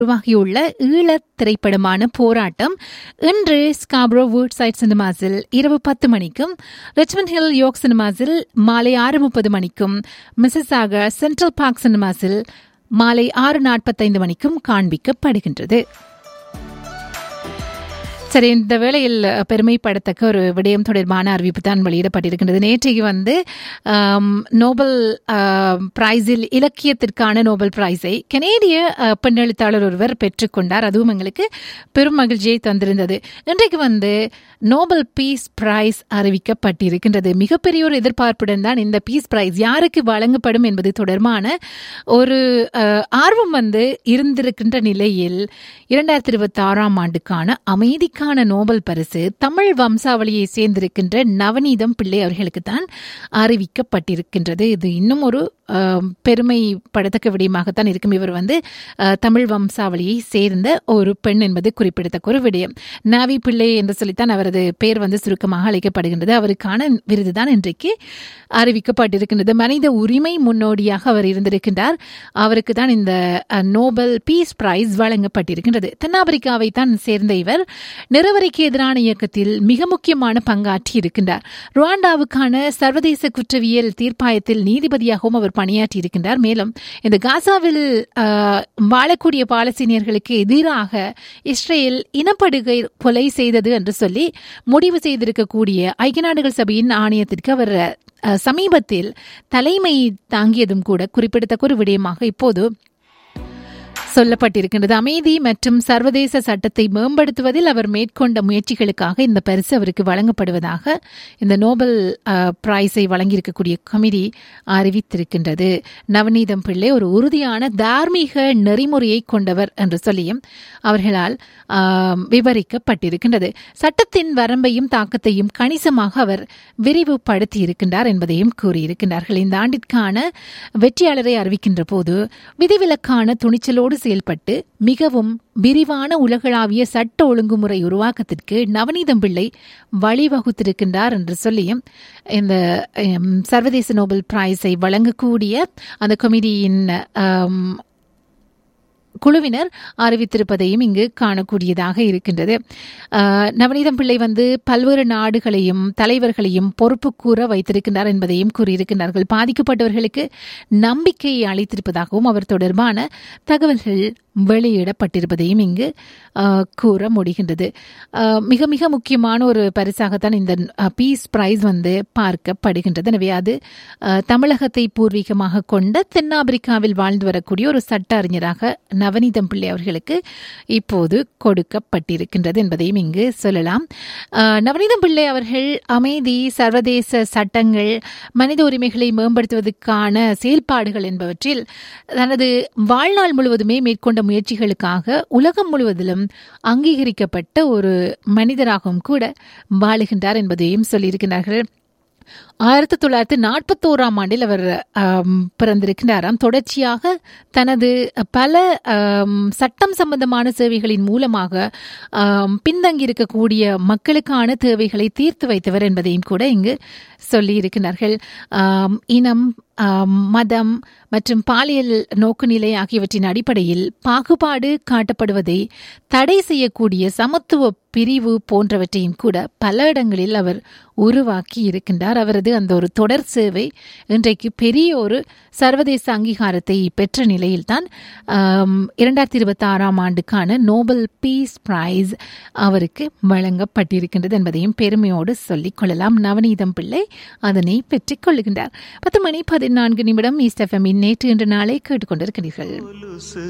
உருவாகியுள்ள ஈழத் திரைப்படமான போராட்டம் இன்று ஸ்காப்ரோ வுட் சைட் சினிமாஸில் இரவு பத்து மணிக்கும் ரிச்மண்ட் ஹில் யோக் சினிமாஸில் மாலை ஆறு முப்பது மணிக்கும் மிசஸாக சென்ட்ரல் பார்க் சினிமாஸில் மாலை ஆறு நாற்பத்தைந்து மணிக்கும் காண்பிக்கப்படுகின்றது சரி இந்த வேளையில் பெருமைப்படத்தக்க ஒரு விடயம் தொடர்பான அறிவிப்பு தான் வெளியிடப்பட்டிருக்கின்றது நேற்றைக்கு வந்து ஆம், நோபல் ஆம், பிரைஸில் இலக்கியத்திற்கான நோபல் பிரைஸை கனேடிய அஹ், பெண் எழுத்தாளர் ஒருவர் பெற்றுக்கொண்டார் அதுவும் எங்களுக்கு பெரும் மகிழ்ச்சியை தந்திருந்தது இன்றைக்கு வந்து நோபல் பீஸ் பிரைஸ் அறிவிக்கப்பட்டிருக்கின்றது மிகப்பெரிய ஒரு எதிர்பார்ப்புடன் தான் இந்த பீஸ் பிரைஸ் யாருக்கு வழங்கப்படும் என்பது தொடர்பான ஒரு அஹ், ஆர்வம் வந்து இருந்திருக்கின்ற நிலையில் இரண்டாயிரத்தி இருபத்தி ஆறாம் ஆண்டுக்கான அமைதிக்கான நோபல் பரிசு தமிழ் வம்சாவளியை சேர்ந்திருக்கின்ற நவநீதம் பிள்ளை அவர்களுக்கு தான் அறிவிக்கப்பட்டிருக்கின்றது இது இன்னும் ஒரு அஹ், பெருமைப்படத்தக்க விடயமாகத்தான் இருக்கும் இவர் வந்து அஹ், தமிழ் வம்சாவளியை சேர்ந்த ஒரு பெண் என்பது குறிப்பிடத்தக்க ஒரு விடயம் நாவி பிள்ளை என்று சொல்லித்தான் அவரது பெயர் வந்து சுருக்கமாக அழைக்கப்படுகின்றது அவருக்கான விருது தான் இன்றைக்கு அறிவிக்கப்பட்டிருக்கின்றது மனித உரிமை முன்னோடியாக அவர் இருந்திருக்கின்றார் அவருக்கு தான் இந்த அஹ், நோபல் பீஸ் பிரைஸ் வழங்கப்பட்டிருக்கின்றது தென்னாப்பிரிக்காவை தான் சேர்ந்த இவர் நிறவரைக்கு எதிரான இயக்கத்தில் மிக முக்கியமான பங்காற்றி இருக்கின்றார் ருவாண்டாவுக்கான சர்வதேச குற்றவியல் தீர்ப்பாயத்தில் நீதிபதியாகவும் அவர் பணியாற்றி இருக்கின்றார் மேலும் இந்த காசாவில் ஆஹ், வாழக்கூடிய பாலஸ்தீனியர்களுக்கு எதிராக இஸ்ரேல் இனப்படுகை கொலை செய்தது என்று சொல்லி முடிவு செய்திருக்கக்கூடிய ஐக்கிய நாடுகள் சபையின் ஆணையத்திற்கு அவர் அஹ், சமீபத்தில் தலைமை தாங்கியதும் கூட குறிப்பிடத்தக்க ஒரு விடயமாக இப்போது சொல்லப்பட்டிருக்கின்றது அமைதி மற்றும் சர்வதேச சட்டத்தை மேம்படுத்துவதில் அவர் மேற்கொண்ட முயற்சிகளுக்காக இந்த பரிசு அவருக்கு வழங்கப்படுவதாக இந்த நோபல் அஹ், பிரைஸை வழங்கியிருக்கக்கூடிய கமிட்டி அறிவித்திருக்கின்றது நவநீதம் பிள்ளை ஒரு உறுதியான தார்மீக நெறிமுறையை கொண்டவர் என்று சொல்லியும் அவர்களால் ஆம், விவரிக்கப்பட்டிருக்கின்றது சட்டத்தின் வரம்பையும் தாக்கத்தையும் கணிசமாக அவர் விரிவுபடுத்தி இருக்கின்றார் என்பதையும் கூறியிருக்கின்றார்கள் இந்த ஆண்டிற்கான வெற்றியாளரை அறிவிக்கின்ற போது விதிவிலக்கான துணிச்சலோடு செயல்பட்டு மிகவும் விரிவான உலகளாவிய சட்ட ஒழுங்குமுறை உருவாக்கத்திற்கு நவநீதம் பிள்ளை வழிவகுத்திருக்கின்றார் என்று சொல்லியும் இந்த ஹம், சர்வதேச நோபல் பிரைஸை வழங்கக்கூடிய அந்த கமிட்டியின் ஆம், குழுவினர் அறிவித்திருப்பதையும் இங்கு காணக்கூடியதாக இருக்கின்றது ஆஹ், நவநீதம் பிள்ளை வந்து பல்வேறு நாடுகளையும் தலைவர்களையும் பொறுப்பு கூற வைத்திருக்கின்றார் என்பதையும் கூறியிருக்கின்றார்கள் பாதிக்கப்பட்டவர்களுக்கு நம்பிக்கையை அளித்திருப்பதாகவும் அவர் தொடர்பான தகவல்கள் வெளியிடப்பட்டிருப்பதையும் இங்கு ஆஹ், கூற முடிகின்றது ஆஹ், மிக மிக முக்கியமான ஒரு பரிசாகத்தான் இந்த பீஸ் பிரைஸ் வந்து பார்க்கப்படுகின்றது எனவே அது ஆஹ், தமிழகத்தை பூர்வீகமாக கொண்ட தென்னாப்பிரிக்காவில் வாழ்ந்து வரக்கூடிய ஒரு சட்ட அறிஞராக நவநீதம் பிள்ளை அவர்களுக்கு இப்போது கொடுக்கப்பட்டிருக்கின்றது என்பதையும் இங்கு சொல்லலாம் ஆஹ், நவநீதம் பிள்ளை அவர்கள் அமைதி சர்வதேச சட்டங்கள் மனித உரிமைகளை மேம்படுத்துவதற்கான செயல்பாடுகள் என்பவற்றில் தனது வாழ்நாள் முழுவதுமே மேற்கொண்ட முயற்சிகளுக்காக உலகம் முழுவதிலும் அங்கீகரிக்கப்பட்ட ஒரு மனிதராகவும் கூட வாழுகின்றார் என்பதையும் சொல்லியிருக்கிறார்கள் ஆயிரத்தி தொள்ளாயிரத்தி நாற்பத்தோராம் ஆண்டில் அவர் ஆம், பிறந்திருக்கிறாராம் தொடர்ச்சியாக தனது பல ஆம், சட்டம் சம்பந்தமான சேவைகளின் மூலமாக ஆம், பின்தங்கியிருக்கக்கூடிய மக்களுக்கான தேவைகளை தீர்த்து வைத்தவர் என்பதையும் கூட இங்கு சொல்லியிருக்கிறார்கள் ஆம், இனம் ஆம், மதம் மற்றும் பாலியல் நோக்குநிலை ஆகியவற்றின் அடிப்படையில் பாகுபாடு காட்டப்படுவதை தடை செய்யக்கூடிய சமத்துவ பிரிவு போன்றவற்றையும் கூட பல இடங்களில் அவர் உருவாக்கி இருக்கின்றார் அவரது அந்த ஒரு தொடர் சேவை இன்றைக்கு பெரிய ஒரு சர்வதேச அங்கீகாரத்தை பெற்ற நிலையில்தான் ஆம், இரண்டாயிரத்தி இருபத்தி ஆறாம் ஆண்டுக்கான நோபல் பீஸ் பிரைஸ் அவருக்கு வழங்கப்பட்டிருக்கின்றது என்பதையும் பெருமையோடு சொல்லிக் கொள்ளலாம் நவநீதம் பிள்ளை அதனை பெற்றுக் கொள்ளுகின்றார் பத்து மணி பதினான்கு நிமிடம் ஈஸ்ட் எஃப்எம்மின் நேற்று இன்று நாளை கேட்டுக்கொண்டிருக்கிறீர்கள் கொலுசு